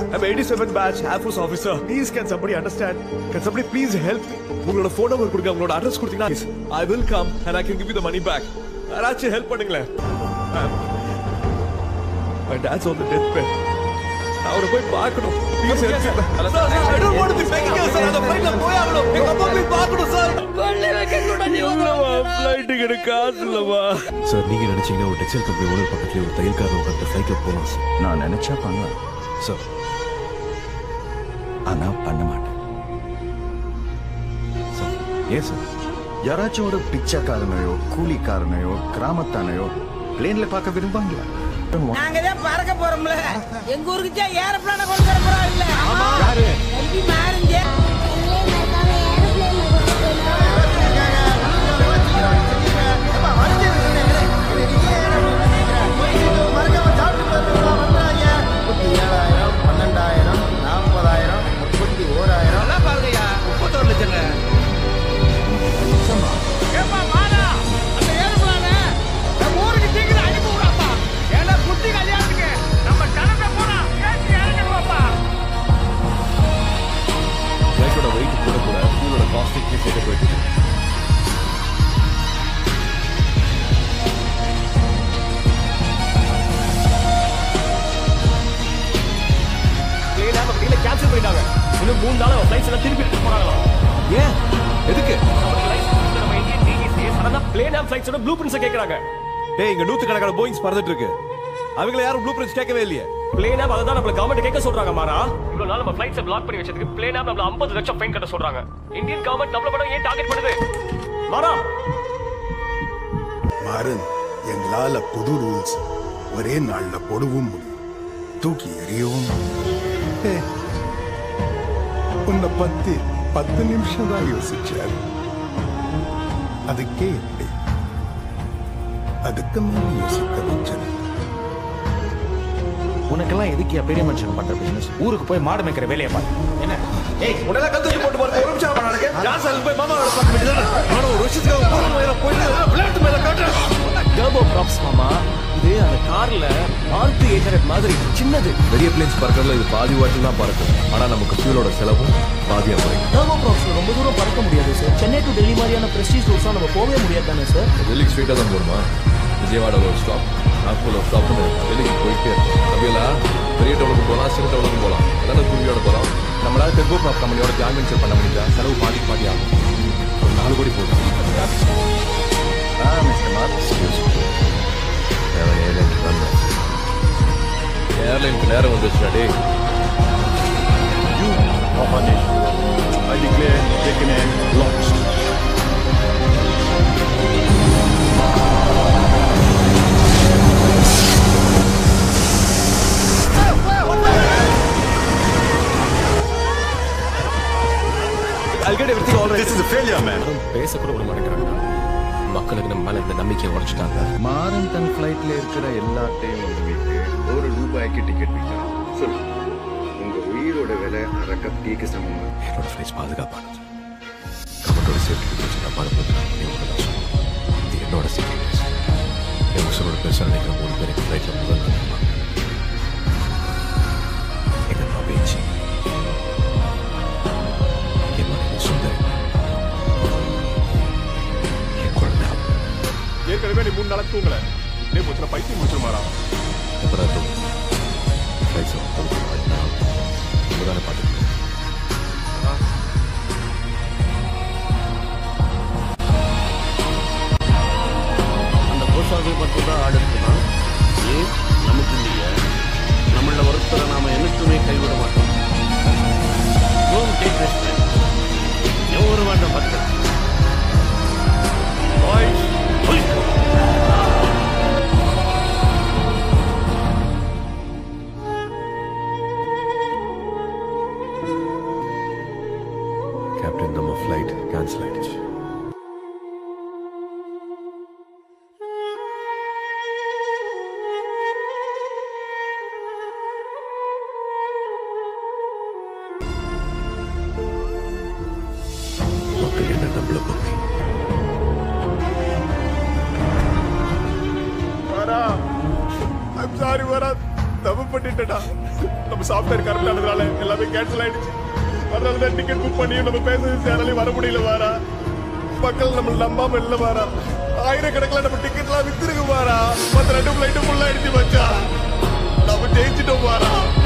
I'm 87 batch Air Force officer. Please, can somebody understand? Can somebody please help me? உங்களோட phone number கொடுங்க உங்களோட address கொடுத்தீங்கன்னா please, I will come and I can give you the money back. யாராச்சும் help பண்ணுங்களேன் Ma'am, My dad's on the deathbed. நான் அவரை போய் பார்க்கணும் please help me sir I don't want to be making sir அந்த ஃளைட்ல போய் ஆகணும் எங்க அம்மா போய் பார்க்கணும் சார் ஃளைட் டிக்கெட் காசு இல்லவா சார் நீங்க நினைச்சீங்கன்னா ஒரு டெக்ஸ்டைல் கம்பெனி ஓனர் பக்கத்துல ஒரு தையல்காரர் உட்காந்து ஃளைட்ல போலாம் சார் நான் நினைச்சா பண்ணலாம் சார் ஆனா பண்ண மாட்டேன் சார் ஏன் சார் யாராச்சும் ஒரு பிச்சைக்காரனையோ கூலிக்காரனையோ கிராமத்தானையோ பிளேன்ல பார்க்க விரும்பாங்களா நாங்க தான் பறக்க போறோம்ல எங்க ஊருக்கு தான் ஏரோப்ளான கொண்டு வர போறோம் இல்ல யாரு மாறுங்க பன்னெண்டாயிரம் நாற்பதாயிரம் முப்பத்தி ஓராயிரம் பாருங்கய்யா முப்பத்தோரு லட்சங்க ஃளைட்டோட வெயிட் கூட கூட ஃபியூலோட காஸ்ட் இன்க்ரீஸ் ஆகிட்டு போயிட்டு இருக்கு. பிளேன் ஆப் அப்படியே கேன்சல் பண்ணிட்டாங்க இன்னும் மூணு நாள் ஃபிளைட்ஸ் எல்லாம் திருப்பி எடுத்து போறாங்களாம் ஏன் எதுக்கு நம்ம இந்தியன் டிடிசி சடனா பிளேன் ஆப் ஃபிளைட்ஸோட ப்ளூ பிரிண்ட்ஸ் கேக்குறாங்க டேய் இங்க நூத்துக்கணக்கான போயிங்ஸ் பறந்துட்டு இருக்கு அவங்கள யாரும் ப்ளூ பிரிண்ட்ஸ் கேட்கவே இல்லையே பிளேன் ஆப் அதான் நம்ம கவர்மெண்ட் கேட்க சொல்றாங்க மாறா இவ்வளவு நாள் நம்ம ஃபிளைட்ஸ் பிளாக் பண்ணி வச்சதுக்கு பிளேன் ஆப் நம்மள 50 லட்சம் ஃபைன் கட்ட சொல்றாங்க இந்தியன் கவர்மெண்ட் நம்மள மட்டும் ஏன் டார்கெட் பண்ணுது மாறா மாறன் எங்களால புது ரூல்ஸ் ஒரே நாள்ல போடவும் முடியும் தூக்கி எறியவும் முடியும். ஏ, உன்னை பத்தி பத்து நிமிஷம் தான் யோசிச்சாரு அதுக்கே இப்படி அதுக்கு மேல யோசிக்க வச்சது உனக்கெல்லாம் எதுக்கு பெரிய மனுஷன் பண்ற பிசினஸ் ஊருக்கு போய் மாடு மேய்க்கிற வேலையை பாரு என்ன ஏய் உடனே கத்து போட்டு பாருங்க ஒரு நிமிஷம் பண்ணாங்க ஜான்சன் போய் மாமா பார்க்க வேண்டியதானே நானும் ஒரு வருஷத்துக்கு போன மேல போயிட்டு விளையாட்டு மேல காட்டுறேன் டர்போ ப்ராப்ஸ் மாமா இது அந்த கார்ல ஆர்டி எயிட் மாதிரி சின்னது பெரிய பிளேன்ஸ் பறக்கறதுல இது பாதி வாட்டில் தான் பறக்கும் ஆனா நமக்கு ஃபியூலோட செலவும் பாதியா குறையும் டர்போ ப்ராப்ஸ்ல ரொம்ப தூரம் பறக்க முடியாது சார் சென்னை டு டெல்லி மாதிரியான பிரஸ்டீஜ் ரூட்ஸா நம்ம போகவே முடியாது தானே சார் டெல்லிக்கு ஸ்ட்ரெயிட்டாக தான் போகணுமா விஜயவாடா ஒரு ஸ்டாப் நாக்பூர் ஒரு ஸ்டாப்னு டெல்லிக்கு போயிட்டே இருக்கும் அப்படியா பெரிய டவுனுக்கு போகலாம் சின்ன டவுனுக்கு போகலாம் அதான குருவியோட போகலாம் நம்மளால டெர்போ ப்ராப் கம்பெனியோட ஜாயின் வெஞ்சர் பண்ண முடிஞ்சா செலவு பாதி பாதி ஆகும் ஒரு நாலு கோடி போதும் ஆ மிஸ்டர் மார்க் ஏர்லைனுக்கு தான் ஏர்லைனுக்கு நேரம் வந்துச்சுடா டே I declare taken and launched. I'll get everything all right. This is a failure, man. பேச கூட விட மாட்டேங்கிறாங்க மக்களுக்கு நம்ம மேல இந்த நம்பிக்கையை உடைச்சிட்டாங்க மாறன் தன் ஃப்ளைட்ல இருக்கிற எல்லாத்தையும் வாங்கிட்டு ஒரு ரூபாய்க்கு டிக்கெட் விற்கிறான் சொல்லு உங்க உயிரோட விலை அரை கப் டீக்கு சமமா என்னோட ஃப்ளைட்ஸ் பாதுகாப்பானது கவர்மெண்டோட சேஃப்டி வச்சு நான் பாதுகாப்பு இது என்னோட சேஃப்டி என் உசரோட பெருசாக நினைக்கிற மூணு பேர் எங்கள் ஃப்ளைட்டில் முதல் நாள் இருப்பாங்க எங்கள் அம்மா பேச்சு என் மனைவி சுந்தரி என் குழந்தை ஏற்கனவே நீ மூணு நாளைக்கு தூங்கல டே போச்சுனா பைத்தியம் முடிச்சிருமாரா எப்படா தூங்கும் ஃப்ளைட்ஸ் நம்ம தானே பார்த்துக்கணும் அந்த கோசாவை மட்டும் தான் ஆர்டர் பண்ணான் ஏன் நமக்கு இல்லையா நம்மள ஒருத்தரை நாம என்னைக்குமே கைவிட மாட்டோம் Don't take risk, man. எவரு மாட்டோம் பத்து Boys, push. கேப்டன் நம்ம ஃப்ளைட் கேன்சல் ஆயிடுச்சு மக்கள் என்ன நம்மள பத்தி வரா ஐம் சாரி வரா தப்பு பண்ணிட்டடா நம்ம சாஃப்ட்வேர் கரெக்ட் ஆனதுனால எல்லாமே கேன்சல் ஆயிடுச்சு அதனால தான் டிக்கெட் புக் பண்ணியும் நம்ம பேசுறது யாராலையும் வர முடியல வாரா மக்கள் நம்ம நம்பாம இல்ல வாரா ஆயிரக்கணக்கில் நம்ம டிக்கெட்லாம் வித்துருக்கு வாரா மத்த ரெண்டு ஃபிளைட்டு ஃபுல் ஆயிடுச்சு மச்சா நம்ம ஜெயிச்சிட்டோம் வாரா